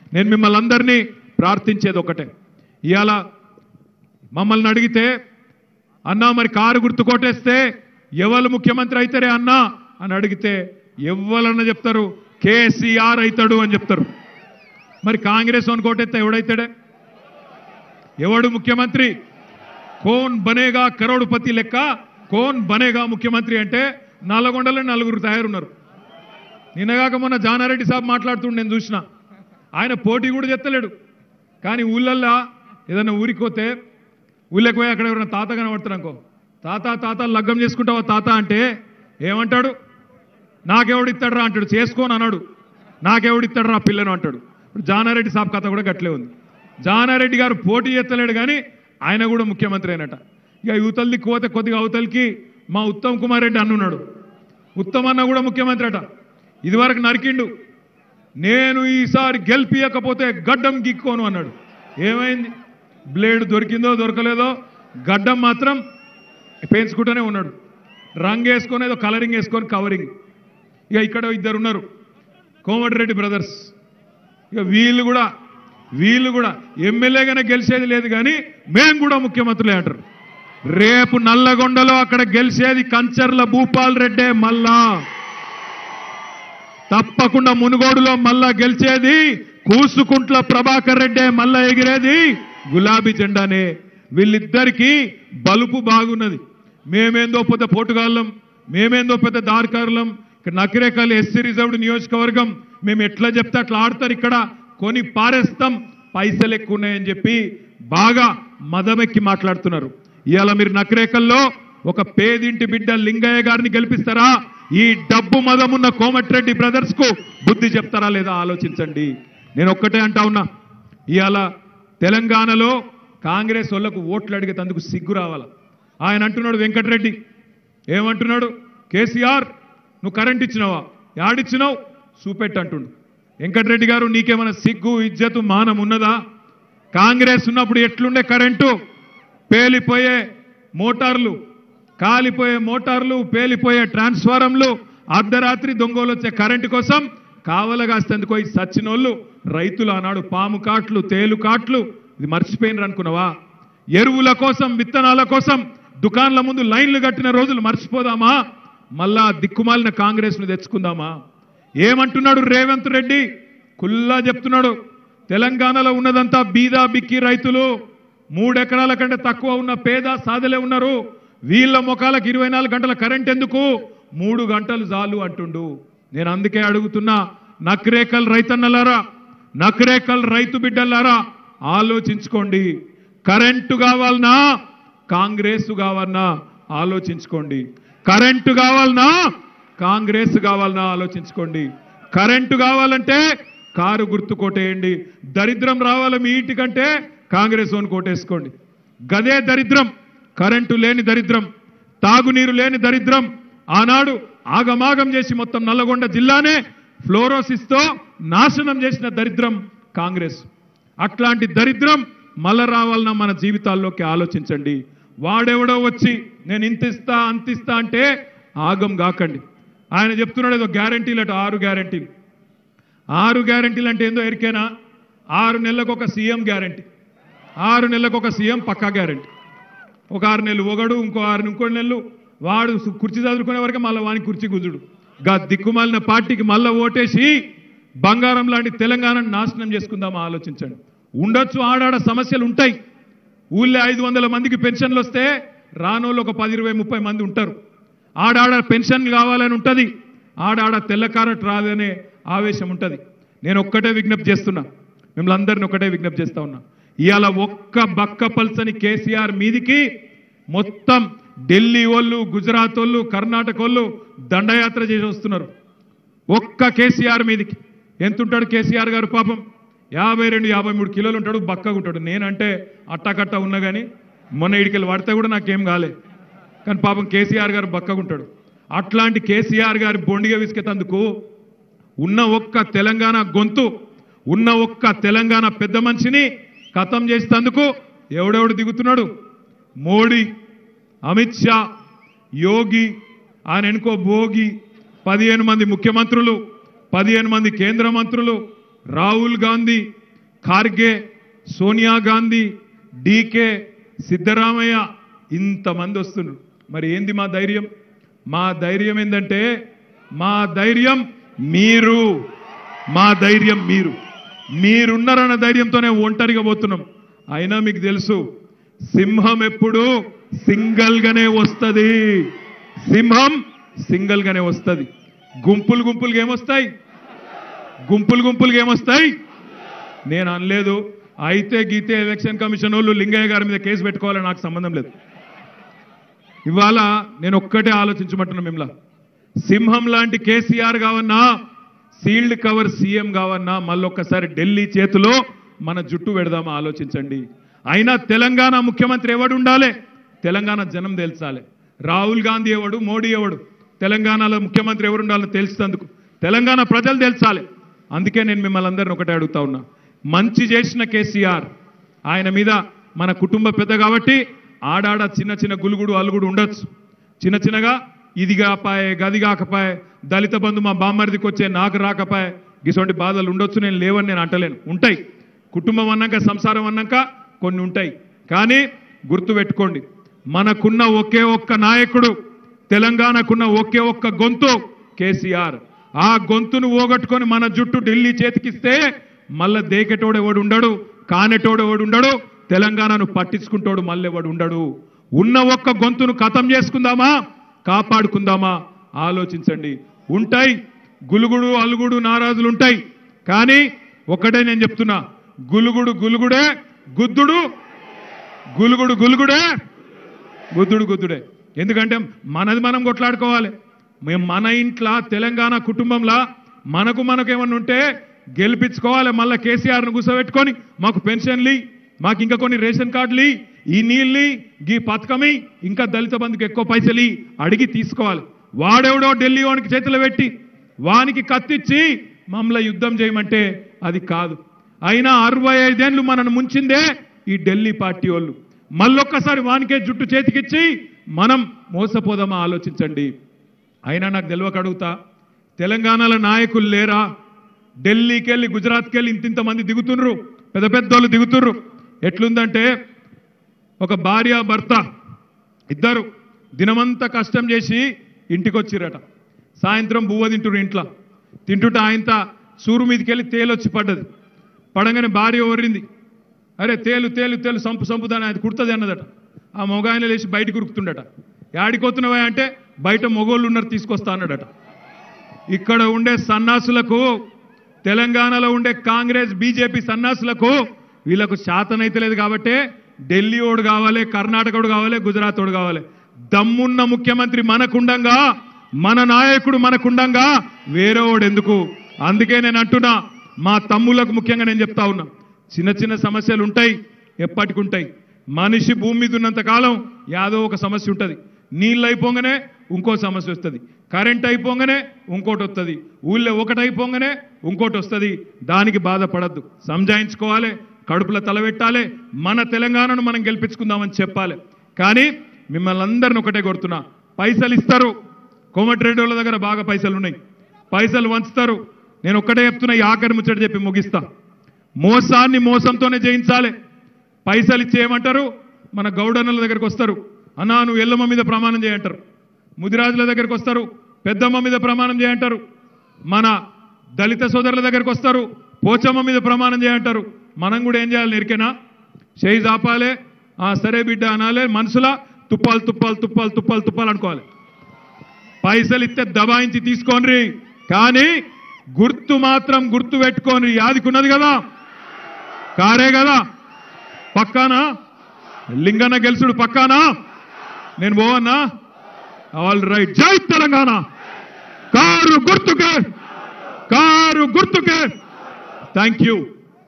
నేను మిమ్మల్ని అందరినీ ప్రార్థించేది ఒకటే ఇవాళ మమ్మల్ని అడిగితే అన్నా మరి కారు గుర్తు కొట్టేస్తే ఎవరు ముఖ్యమంత్రి అవుతారే అన్నా అని అడిగితే ఎవరన్నా చెప్తారు కేసీఆర్ అవుతాడు అని చెప్తారు మరి కాంగ్రెస్ అని కొట్టేస్తే ఎవడైతాడే ఎవడు ముఖ్యమంత్రి కోన్ బనేగా కరోడుపతి లెక్క కోన్ బనేగా ముఖ్యమంత్రి అంటే నల్లగొండలో నలుగురు తయారున్నారు నిన్నగాక మొన్న జానారెడ్డి సాబ్ మాట్లాడుతుండే నేను చూసిన ఆయన పోటీ కూడా చెత్తలేడు కానీ ఊళ్ళల్లో ఏదైనా ఊరికి పోతే ఊళ్ళకి పోయి అక్కడ ఎవరైనా తాత కనబడతారు అనుకో తాత తాత లగ్గం చేసుకుంటావా తాత అంటే ఏమంటాడు నాకెవడిస్తాడరా అంటాడు చేసుకోని అన్నాడు నాకెవడిస్తాడరా ఆ పిల్లను అంటాడు ఇప్పుడు జానారెడ్డి సాబ్ కథ కూడా గట్లే ఉంది జానారెడ్డి గారు పోటీ చేస్తలేడు కానీ ఆయన కూడా ముఖ్యమంత్రి అయినట ఇక యువతల దిక్కు పోతే కొద్దిగా అవతలకి మా ఉత్తమ్ కుమార్ రెడ్డి అన్నున్నాడు ఉత్తమ్ అన్న కూడా ముఖ్యమంత్రి అట ఇదివరకు నరికిండు నేను ఈసారి గెలిపియకపోతే గడ్డం గిక్కోను అన్నాడు ఏమైంది బ్లేడ్ దొరికిందో దొరకలేదో గడ్డం మాత్రం పెంచుకుంటూనే ఉన్నాడు రంగు వేసుకొని ఏదో కలరింగ్ వేసుకొని కవరింగ్ ఇక ఇక్కడ ఇద్దరు ఉన్నారు కోమటిరెడ్డి బ్రదర్స్ ఇక వీళ్ళు కూడా వీళ్ళు కూడా ఎమ్మెల్యేగానే గెలిచేది లేదు కానీ మేము కూడా ముఖ్యమంత్రులే అంటారు రేపు నల్లగొండలో అక్కడ గెలిచేది కంచర్ల భూపాల్ రెడ్డే మల్లా తప్పకుండా మునుగోడులో మళ్ళా గెలిచేది కూసుకుంట్ల ప్రభాకర్ రెడ్డే మళ్ళా ఎగిరేది గులాబీ జెండానే వీళ్ళిద్దరికీ బలుపు బాగున్నది మేమేందో పెద్ద పోటుగాళ్ళం మేమేందో పెద్ద దారికారులం ఇక్కడ నకిరేకల్ ఎస్సీ రిజర్వ్డ్ నియోజకవర్గం మేము ఎట్లా చెప్తే అట్లా ఆడతారు ఇక్కడ కొని పారేస్తాం పైసలు ఎక్కువ ఉన్నాయని చెప్పి బాగా మదమెక్కి మాట్లాడుతున్నారు ఇవాళ మీరు నకిరేకల్లో ఒక పేదింటి బిడ్డ లింగయ్య గారిని గెలిపిస్తారా ఈ డబ్బు మదమున్న కోమటిరెడ్డి బ్రదర్స్ కు బుద్ధి చెప్తారా లేదా ఆలోచించండి నేను ఒక్కటే అంటా ఉన్నా ఇవాళ తెలంగాణలో కాంగ్రెస్ వాళ్ళకు ఓట్లు అడిగేందుకు సిగ్గు రావాల ఆయన అంటున్నాడు వెంకటరెడ్డి ఏమంటున్నాడు కేసీఆర్ నువ్వు కరెంట్ ఇచ్చినావా యాడిచ్చినావు చూపెట్టు అంటుండు వెంకటరెడ్డి గారు నీకేమైనా సిగ్గు ఇజ్జతు మానం ఉన్నదా కాంగ్రెస్ ఉన్నప్పుడు ఎట్లుండే కరెంటు పేలిపోయే మోటార్లు కాలిపోయే మోటార్లు పేలిపోయే ట్రాన్స్ఫారంలు అర్ధరాత్రి దొంగలు వచ్చే కరెంటు కోసం కావలగాస్తేందుకు ఈ సచ్చినోళ్ళు రైతులు ఆనాడు పాము కాట్లు తేలు కాట్లు ఇది మర్చిపోయినరు అనుకున్నావా ఎరువుల కోసం విత్తనాల కోసం దుకాన్ల ముందు లైన్లు కట్టిన రోజులు మర్చిపోదామా మళ్ళా దిక్కుమాలిన కాంగ్రెస్ ను తెచ్చుకుందామా ఏమంటున్నాడు రేవంత్ రెడ్డి కుల్లా చెప్తున్నాడు తెలంగాణలో ఉన్నదంతా బీదా బిక్కి రైతులు మూడెకరాల కంటే తక్కువ ఉన్న పేద సాధలే ఉన్నారు వీళ్ళ ముఖాలకు ఇరవై నాలుగు గంటల కరెంట్ ఎందుకు మూడు గంటలు చాలు అంటుండు నేను అందుకే అడుగుతున్నా నక్రేకల్ రైతన్నలారా నక్రేకల్ రైతు బిడ్డలారా ఆలోచించుకోండి కరెంటు కావాలనా కాంగ్రెస్ కావాలన్నా ఆలోచించుకోండి కరెంటు కావాలనా కాంగ్రెస్ కావాలన్నా ఆలోచించుకోండి కరెంటు కావాలంటే కారు గుర్తు కొట్టేయండి దరిద్రం రావాలి మీ ఇంటికంటే కాంగ్రెస్ ఓన్ కోటేసుకోండి గదే దరిద్రం కరెంటు లేని దరిద్రం తాగునీరు లేని దరిద్రం ఆనాడు ఆగమాగం చేసి మొత్తం నల్లగొండ జిల్లానే ఫ్లోరోసిస్తో నాశనం చేసిన దరిద్రం కాంగ్రెస్ అట్లాంటి దరిద్రం మళ్ళా రావాలన్న మన జీవితాల్లోకి ఆలోచించండి వాడెవడో వచ్చి నేను ఇంతిస్తా అంతిస్తా అంటే ఆగం కాకండి ఆయన చెప్తున్నాడు ఏదో గ్యారంటీలు అట ఆరు గ్యారంటీలు ఆరు గ్యారంటీలు అంటే ఏందో ఎరికేనా ఆరు నెలలకు ఒక సీఎం గ్యారంటీ ఆరు నెలలకు ఒక సీఎం పక్కా గ్యారంటీ ఒక ఆరు నెలలు ఒకడు ఇంకో ఆరు ఇంకో నెలలు వాడు సు- కుర్చీ చదువుకునే వరకు మళ్ళీ వానికి కుర్చీ గుజుడు గా దిక్కుమాలిన పార్టీకి మళ్ళీ ఓటేసి బంగారం లాంటి తెలంగాణను నాశనం చేసుకుందామా ఆలోచించండి ఉండొచ్చు ఆడాడ సమస్యలు ఉంటాయి ఊళ్ళో ఐదు వందల మందికి పెన్షన్లు వస్తే రానోళ్ళు ఒక పది ఇరవై ముప్పై మంది ఉంటారు ఆడాడ పెన్షన్ కావాలని ఉంటుంది ఆడాడ తెల్లకారట్ రాదనే ఆవేశం ఉంటుంది నేను ఒక్కటే విజ్ఞప్తి చేస్తున్నా మిమ్మల్ని అందరిని ఒకటే విజ్ఞప్తి చేస్తా ఉన్నా ఇవాళ ఒక్క బక్క పల్సని కేసీఆర్ మీదికి మొత్తం ఢిల్లీ వాళ్ళు గుజరాత్ వాళ్ళు కర్ణాటక వాళ్ళు దండయాత్ర చేసి వస్తున్నారు ఒక్క కేసీఆర్ మీదికి ఎంత ఉంటాడు కేసీఆర్ గారు పాపం యాభై రెండు యాభై మూడు కిలోలు ఉంటాడు బక్కగా ఉంటాడు నేనంటే అట్టకట్ట ఉన్నా కానీ మొన్న ఇడికెళ్ళి పడితే కూడా నాకేం కాలే కానీ పాపం కేసీఆర్ గారు బక్కగా ఉంటాడు అట్లాంటి కేసీఆర్ గారి బొండిగా విసికేతందుకు ఉన్న ఒక్క తెలంగాణ గొంతు ఉన్న ఒక్క తెలంగాణ పెద్ద మనిషిని ఖతం చేసేందుకు ఎవడెవడు దిగుతున్నాడు మోడీ అమిత్ షా యోగి ఆయన ఎనుకో భోగి పదిహేను మంది ముఖ్యమంత్రులు పదిహేను మంది కేంద్ర మంత్రులు రాహుల్ గాంధీ ఖార్గే సోనియా గాంధీ డీకే సిద్ధరామయ్య ఇంతమంది వస్తున్నారు మరి ఏంది మా ధైర్యం మా ధైర్యం ఏంటంటే మా ధైర్యం మీరు మా ధైర్యం మీరు మీరున్నారన్న ధైర్యంతోనే ఒంటరిగా పోతున్నాం అయినా మీకు తెలుసు సింహం ఎప్పుడు సింగల్ గానే వస్తుంది సింహం సింగల్ గానే వస్తుంది గుంపులు గుంపులుగా ఏమొస్తాయి గుంపులు గుంపులుగా ఏమొస్తాయి నేను అనలేదు అయితే గీతే ఎలక్షన్ కమిషన్ వాళ్ళు లింగయ్య గారి మీద కేసు పెట్టుకోవాలని నాకు సంబంధం లేదు ఇవాళ నేను ఒక్కటే ఆలోచించమంటున్నా మిమ్మల్ని సింహం లాంటి కేసీఆర్ కావన్నా సీల్డ్ కవర్ సీఎం కావన్నా మళ్ళొక్కసారి ఢిల్లీ చేతిలో మన జుట్టు పెడదామా ఆలోచించండి అయినా తెలంగాణ ముఖ్యమంత్రి ఎవడు ఉండాలి తెలంగాణ జనం తెలుసాలి రాహుల్ గాంధీ ఎవడు మోడీ ఎవడు తెలంగాణలో ముఖ్యమంత్రి ఎవరు ఉండాలో తెలుసినందుకు తెలంగాణ ప్రజలు తెలుసాలి అందుకే నేను మిమ్మల్ని అందరిని ఒకటే అడుగుతా ఉన్నా మంచి చేసిన కేసీఆర్ ఆయన మీద మన కుటుంబ పెద్ద కాబట్టి ఆడాడ చిన్న చిన్న గులుగుడు అలుగుడు ఉండొచ్చు చిన్న చిన్నగా ఇది కాపాయే గది కాకపాయే దళిత బంధు మా బామ్మరిదికి వచ్చే నాకు రాకపాయే ఇటువంటి బాధలు ఉండొచ్చు నేను లేవని నేను అంటలేను ఉంటాయి కుటుంబం అన్నాక సంసారం అన్నాక కొన్ని ఉంటాయి కానీ గుర్తు పెట్టుకోండి మనకున్న ఒకే ఒక్క నాయకుడు తెలంగాణకున్న ఒకే ఒక్క గొంతు కేసీఆర్ ఆ గొంతును ఓగట్టుకొని మన జుట్టు ఢిల్లీ చేతికిస్తే మళ్ళా దేకెటోడు ఎవడు ఉండడు కానెటోడు ఎవడు ఉండడు తెలంగాణను పట్టించుకుంటోడు మళ్ళీ ఎవడు ఉండడు ఉన్న ఒక్క గొంతును ఖతం చేసుకుందామా కాపాడుకుందామా ఆలోచించండి ఉంటాయి గులుగుడు అలుగుడు నారాజులు ఉంటాయి కానీ ఒకటే నేను చెప్తున్నా గులుగుడు గులుగుడే గుద్దుడు గులుగుడు గులుగుడే గుద్దుడు గుద్దుడే ఎందుకంటే మనది మనం కొట్లాడుకోవాలి మేము మన ఇంట్లో తెలంగాణ కుటుంబంలో మనకు మనకు ఏమన్నా ఉంటే గెలిపించుకోవాలి మళ్ళీ కేసీఆర్ను కూర్చోబెట్టుకొని మాకు పెన్షన్లు ఇయ్యి, మాకు ఇంకా కొన్ని రేషన్ కార్డులు ఇయ్యి, ఈ నీళ్ళు ఇయ్యి, గీ పథకమి ఇంకా దళిత బంధుకి ఎక్కువ పైసలు ఇయ్యి, అడిగి తీసుకోవాలి వాడెవడో ఢిల్లీ వానికి చేతులు పెట్టి వానికి కత్తిచ్చి మమ్మల్ని యుద్ధం చేయమంటే అది కాదు అయినా అరవై ఐదేళ్లు మనను ముంచిందే ఈ ఢిల్లీ పార్టీ వాళ్ళు మళ్ళొక్కసారి వానికే జుట్టు చేతికిచ్చి మనం మోసపోదామా ఆలోచించండి అయినా నాకు తెలియక అడుగుతా తెలంగాణలో నాయకులు లేరా ఢిల్లీకి వెళ్ళి గుజరాత్కి వెళ్ళి ఇంతింత మంది దిగుతుండ్రు పెద్ద పెద్దోళ్ళు దిగుతుండ్రు ఎట్లుందంటే ఒక భార్య భర్త ఇద్దరు దినమంతా కష్టం చేసి ఇంటికి వచ్చిరట సాయంత్రం బువ్వ తింటురు ఇంట్లో తింటుంట ఆయనత సూరు మీదకి వెళ్ళి తేలొచ్చి పడ్డది పడంగానే భార్య ఓరింది అరే తేలు తేలు తేలు సంపు సంపుదాని అది కుడుతుంది అన్నదట ఆ మొగాయన లేచి బయటకు ఉరుకుతుండట యాడికొత్తున్నావా అంటే బయట మొగోళ్ళు ఉన్నారు తీసుకొస్తా అన్నాడట ఇక్కడ ఉండే సన్నాసులకు తెలంగాణలో ఉండే కాంగ్రెస్ బీజేపీ సన్నాసులకు వీళ్ళకు శాతనైతే లేదు కాబట్టి ఢిల్లీ ఓడు కావాలి కర్ణాటక ఓడు కావాలి గుజరాత్ ఓడు కావాలి దమ్మున్న ముఖ్యమంత్రి మనకుండంగా మన నాయకుడు మనకుండంగా వేరే ఓడు ఎందుకు అందుకే నేను అంటున్నా మా తమ్ములకు ముఖ్యంగా నేను చెప్తా ఉన్నా చిన్న చిన్న సమస్యలు ఉంటాయి ఎప్పటికి ఉంటాయి మనిషి భూమి మీద ఉన్నంత కాలం యాదో ఒక సమస్య ఉంటుంది నీళ్ళు అయిపోగానే ఇంకో సమస్య వస్తుంది కరెంట్ అయిపోగానే ఇంకోటి వస్తుంది ఊళ్ళో ఒకటి అయిపోగానే ఇంకోటి వస్తుంది దానికి బాధపడద్దు సంజాయించుకోవాలి కడుపులో తలబెట్టాలి మన తెలంగాణను మనం గెలిపించుకుందామని చెప్పాలి కానీ మిమ్మల్ని అందరిని ఒకటే కొడుతున్నా పైసలు ఇస్తారు కోమటిరెడ్డి వాళ్ళ దగ్గర బాగా పైసలు ఉన్నాయి పైసలు వంచుతారు నేను ఒక్కటే చెప్తున్నా ఈ ఆఖరి ముచ్చట చెప్పి ముగిస్తా మోసాన్ని మోసంతోనే జయించాలి పైసలు ఇచ్చి ఏమంటారు మన గౌడన్నల దగ్గరికి వస్తారు అన్నా నువ్వు ఎల్లమ్మ మీద ప్రమాణం చేయంటారు ముదిరాజుల దగ్గరికి వస్తారు పెద్దమ్మ మీద ప్రమాణం చేయంటారు మన దళిత సోదరుల దగ్గరికి వస్తారు పోచమ్మ మీద ప్రమాణం చేయంటారు మనం కూడా ఏం చేయాలి నిరికేనా చేయి చాపాలే ఆ సరే బిడ్డ అనాలే మనసులా తుప్పాలు తుప్పాలు తుప్పాలు తుప్పాలు తుప్పాలు అనుకోవాలి పైసలు ఇస్తే దబాయించి తీసుకోండి కానీ గుర్తు మాత్రం గుర్తు పెట్టుకోని యాదికున్నది కదా కారే కదా పక్కానా లింగన్న గెలుసుడు పక్కానా నేను పోవన్నా ఆల్ రైట్ జై తెలంగాణ కారు గుర్తుకే కారు గుర్తుకే థ్యాంక్ యూ